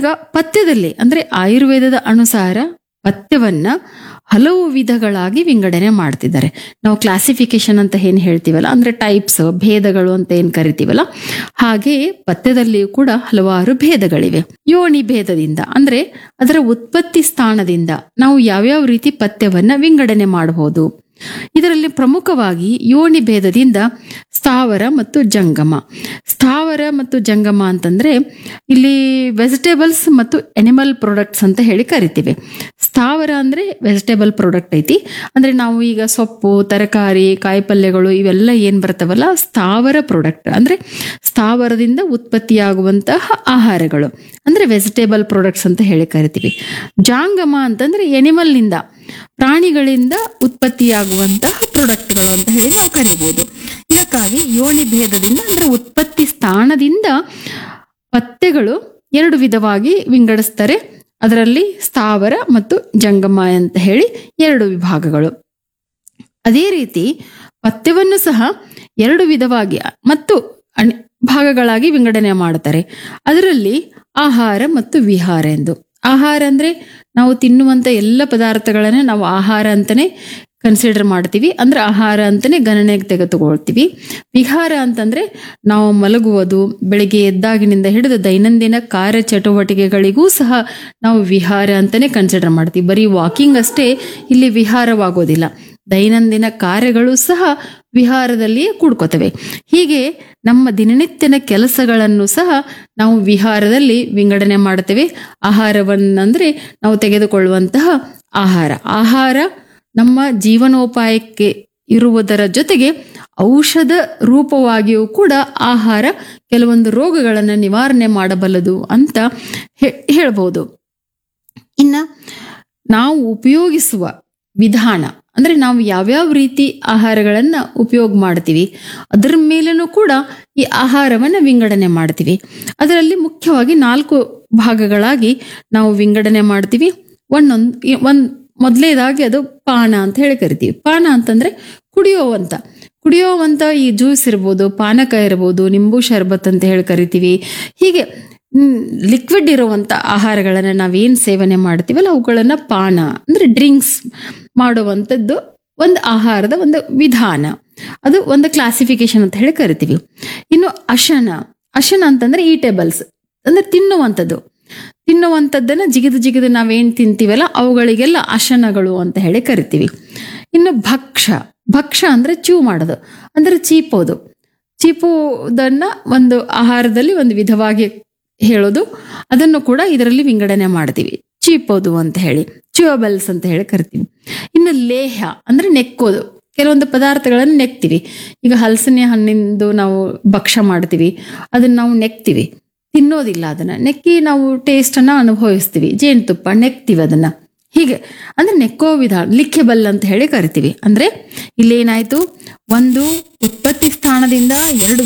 ಈಗ ಪಥ್ಯದಲ್ಲಿ ಅಂದ್ರೆ ಆಯುರ್ವೇದದ ಅನುಸಾರ ಪಥ್ಯವನ್ನ ಹಲವು ವಿಧಗಳಾಗಿ ವಿಂಗಡಣೆ ಮಾಡ್ತಿದ್ದಾರೆ ನಾವು ಕ್ಲಾಸಿಫಿಕೇಶನ್ ಅಂತ ಏನ್ ಹೇಳ್ತೀವಲ್ಲ ಅಂದ್ರೆ ಟೈಪ್ಸ್ ಭೇದಗಳು ಅಂತ ಏನ್ ಕರಿತೀವಲ್ಲ ಹಾಗೆ ಪಥ್ಯದಲ್ಲಿಯೂ ಕೂಡ ಹಲವಾರು ಭೇದಗಳಿವೆ ಯೋನಿ ಭೇದದಿಂದ ಅಂದ್ರೆ ಅದರ ಉತ್ಪತ್ತಿ ಸ್ಥಾನದಿಂದ ನಾವು ಯಾವ್ಯಾವ ರೀತಿ ಪಥ್ಯವನ್ನ ವಿಂಗಡಣೆ ಮಾಡಬಹುದು ಇದರಲ್ಲಿ ಪ್ರಮುಖವಾಗಿ ಯೋನಿ ಭೇದದಿಂದ ಸ್ಥಾವರ ಮತ್ತು ಜಂಗಮ ಸ್ಥಾವರ ಮತ್ತು ಜಂಗಮ ಅಂತಂದ್ರೆ ಇಲ್ಲಿ ವೆಜಿಟೇಬಲ್ಸ್ ಮತ್ತು ಎನಿಮಲ್ ಪ್ರಾಡಕ್ಟ್ಸ್ ಅಂತ ಹೇಳಿ ಕರಿತೀವಿ ಸ್ಥಾವರ ಅಂದ್ರೆ ವೆಜಿಟೇಬಲ್ ಪ್ರಾಡಕ್ಟ್ ಐತಿ ಅಂದ್ರೆ ನಾವು ಈಗ ಸೊಪ್ಪು ತರಕಾರಿ ಕಾಯಿಪಲ್ಯಗಳು ಇವೆಲ್ಲ ಏನ್ ಬರ್ತಾವಲ್ಲ ಸ್ಥಾವರ ಪ್ರಾಡಕ್ಟ್ ಅಂದ್ರೆ ಸ್ಥಾವರದಿಂದ ಉತ್ಪತ್ತಿಯಾಗುವಂತಹ ಆಹಾರಗಳು ಅಂದ್ರೆ ವೆಜಿಟೇಬಲ್ ಪ್ರಾಡಕ್ಟ್ಸ್ ಅಂತ ಹೇಳಿ ಕರಿತೀವಿ ಜಾಂಗಮ ಅಂತಂದ್ರೆ ಎನಿಮಲ್ನಿಂದ ಪ್ರಾಣಿಗಳಿಂದ ಉತ್ಪತ್ತಿಯಾಗುವಂತಹ ಪ್ರಾಡಕ್ಟ್ಗಳು ಅಂತ ಹೇಳಿ ನಾವು ಕರಿಬಹುದು ಇದಕ್ಕಾಗಿ ಯೋನಿ ಭೇದದಿಂದ ಅಂದ್ರೆ ಉತ್ಪತ್ತಿ ಸ್ಥಾನದಿಂದ ಪಥ್ಯಗಳು ಎರಡು ವಿಧವಾಗಿ ವಿಂಗಡಿಸ್ತಾರೆ ಅದರಲ್ಲಿ ಸ್ಥಾವರ ಮತ್ತು ಜಂಗಮ ಅಂತ ಹೇಳಿ ಎರಡು ವಿಭಾಗಗಳು ಅದೇ ರೀತಿ ಪಥ್ಯವನ್ನು ಸಹ ಎರಡು ವಿಧವಾಗಿ ಮತ್ತು ಅಣ್- ಭಾಗಗಳಾಗಿ ವಿಂಗಡಣೆ ಮಾಡುತ್ತಾರೆ ಅದರಲ್ಲಿ ಆಹಾರ ಮತ್ತು ವಿಹಾರ ಎಂದು ಆಹಾರ ಅಂದ್ರೆ ನಾವು ತಿನ್ನುವಂತ ಎಲ್ಲ ಪದಾರ್ಥಗಳನ್ನ ನಾವು ಆಹಾರ ಅಂತಾನೆ ಕನ್ಸಿಡರ್ ಮಾಡ್ತೀವಿ ಅಂದ್ರೆ ಆಹಾರ ಅಂತಾನೆ ಗಣನೆಗೆ ತೆಗೆದುಕೊಳ್ತೀವಿ ವಿಹಾರ ಅಂತಂದ್ರೆ ನಾವು ಮಲಗುವುದು ಬೆಳಿಗ್ಗೆ ಎದ್ದಾಗಿನಿಂದ ಹಿಡಿದು ದೈನಂದಿನ ಕಾರ್ಯ ಚಟುವಟಿಕೆಗಳಿಗೂ ಸಹ ನಾವು ವಿಹಾರ ಅಂತಾನೆ ಕನ್ಸಿಡರ್ ಮಾಡ್ತೀವಿ ಬರೀ ವಾಕಿಂಗ್ ಅಷ್ಟೇ ಇಲ್ಲಿ ವಿಹಾರವಾಗೋದಿಲ್ಲ ದೈನಂದಿನ ಕಾರ್ಯಗಳು ಸಹ ವಿಹಾರದಲ್ಲಿಯೇ ಕೂಡ್ಕೋತವೆ ಹೀಗೆ ನಮ್ಮ ದಿನನಿತ್ಯನ ಕೆಲಸಗಳನ್ನು ಸಹ ನಾವು ವಿಹಾರದಲ್ಲಿ ವಿಂಗಡಣೆ ಮಾಡ್ತೇವೆ ಆಹಾರವನ್ನಂದ್ರೆ ನಾವು ತೆಗೆದುಕೊಳ್ಳುವಂತಹ ಆಹಾರ ಆಹಾರ ನಮ್ಮ ಜೀವನೋಪಾಯಕ್ಕೆ ಇರುವುದರ ಜೊತೆಗೆ ಔಷಧ ರೂಪವಾಗಿಯೂ ಕೂಡ ಆಹಾರ ಕೆಲವೊಂದು ರೋಗಗಳನ್ನು ನಿವಾರಣೆ ಮಾಡಬಲ್ಲದು ಅಂತ ಹೇ- ಹೇಳ್ಬೋದು ಇನ್ನ ನಾವು ಉಪಯೋಗಿಸುವ ವಿಧಾನ ಅಂದ್ರೆ ನಾವು ಯಾವ್ಯಾವ ರೀತಿ ಆಹಾರಗಳನ್ನ ಉಪಯೋಗ ಮಾಡ್ತೀವಿ ಅದರ ಮೇಲೂ ಕೂಡ ಈ ಆಹಾರವನ್ನ ವಿಂಗಡಣೆ ಮಾಡ್ತೀವಿ ಅದರಲ್ಲಿ ಮುಖ್ಯವಾಗಿ ನಾಲ್ಕು ಭಾಗಗಳಾಗಿ ನಾವು ವಿಂಗಡಣೆ ಮಾಡ್ತೀವಿ ಒಂದೊಂದು ಒಂದ್ ಮೊದಲೇದಾಗಿ ಅದು ಪಾನ ಅಂತ ಹೇಳಿ ಕರಿತೀವಿ ಪಾನ ಅಂತಂದ್ರೆ ಕುಡಿಯೋವಂತ ಕುಡಿಯೋವಂತ ಈ ಜ್ಯೂಸ್ ಇರ್ಬೋದು ಪಾನಕ ಇರ್ಬೋದು ನಿಂಬು ಶರ್ಬತ್ ಅಂತ ಹೇಳಿ ಕರಿತೀವಿ ಹೀಗೆ ಲಿಕ್ವಿಡ್ ಇರುವಂತ ಆಹಾರಗಳನ್ನ ನಾವೇನ್ ಸೇವನೆ ಮಾಡ್ತೀವಲ್ಲ ಅವುಗಳನ್ನ ಪಾನ ಅಂದ್ರೆ ಡ್ರಿಂಕ್ಸ್ ಮಾಡುವಂಥದ್ದು ಒಂದು ಆಹಾರದ ಒಂದು ವಿಧಾನ ಅದು ಒಂದು ಕ್ಲಾಸಿಫಿಕೇಶನ್ ಅಂತ ಹೇಳಿ ಕರಿತೀವಿ ಇನ್ನು ಅಶನ ಅಶನ ಅಂತಂದ್ರೆ ಈಟೇಬಲ್ಸ್ ಅಂದ್ರೆ ತಿನ್ನುವಂಥದ್ದು ತಿನ್ನುವಂಥದ್ದನ್ನ ಜಿಗಿದು ಜಿಗಿದು ನಾವೇನ್ ತಿಂತೀವಲ್ಲ ಅವುಗಳಿಗೆಲ್ಲ ಅಶನಗಳು ಅಂತ ಹೇಳಿ ಕರಿತೀವಿ ಇನ್ನು ಭಕ್ಷ ಭಕ್ಷ ಅಂದ್ರೆ ಚೂ ಮಾಡೋದು ಅಂದ್ರೆ ಚೀಪೋದು ಚೀಪುವುದನ್ನ ಒಂದು ಆಹಾರದಲ್ಲಿ ಒಂದು ವಿಧವಾಗಿ ಹೇಳೋದು ಅದನ್ನು ಕೂಡ ಇದರಲ್ಲಿ ವಿಂಗಡಣೆ ಮಾಡ್ತೀವಿ ಚೀಪೋದು ಅಂತ ಹೇಳಿ ಚ್ಯೂಯಬಲ್ಸ್ ಅಂತ ಹೇಳಿ ಕರಿತೀವಿ ಇನ್ನು ಲೇಹ ಅಂದ್ರೆ ನೆಕ್ಕೋದು ಕೆಲವೊಂದು ಪದಾರ್ಥಗಳನ್ನು ನೆಕ್ತೀವಿ ಈಗ ಹಲಸಿನ ಹಣ್ಣಿಂದು ನಾವು ಭಕ್ಷ್ಯ ಮಾಡ್ತೀವಿ ಅದನ್ನ ನಾವು ನೆಕ್ತೀವಿ ತಿನ್ನೋದಿಲ್ಲ ಅದನ್ನ ನೆಕ್ಕಿ ನಾವು ಟೇಸ್ಟ್ ಅನ್ನ ಅನುಭವಿಸ್ತೀವಿ ಜೇನುತುಪ್ಪ ನೆಕ್ತೀವಿ ಅದನ್ನ ಹೀಗೆ ಅಂದ್ರೆ ನೆಕ್ಕೋ ವಿಧಾನ ಲಿಖೆಬಲ್ ಅಂತ ಹೇಳಿ ಕರಿತೀವಿ ಅಂದ್ರೆ ಇಲ್ಲೇನಾಯ್ತು ಒಂದು ಉತ್ಪತ್ತಿ ಸ್ಥಾನದಿಂದ ಎರಡು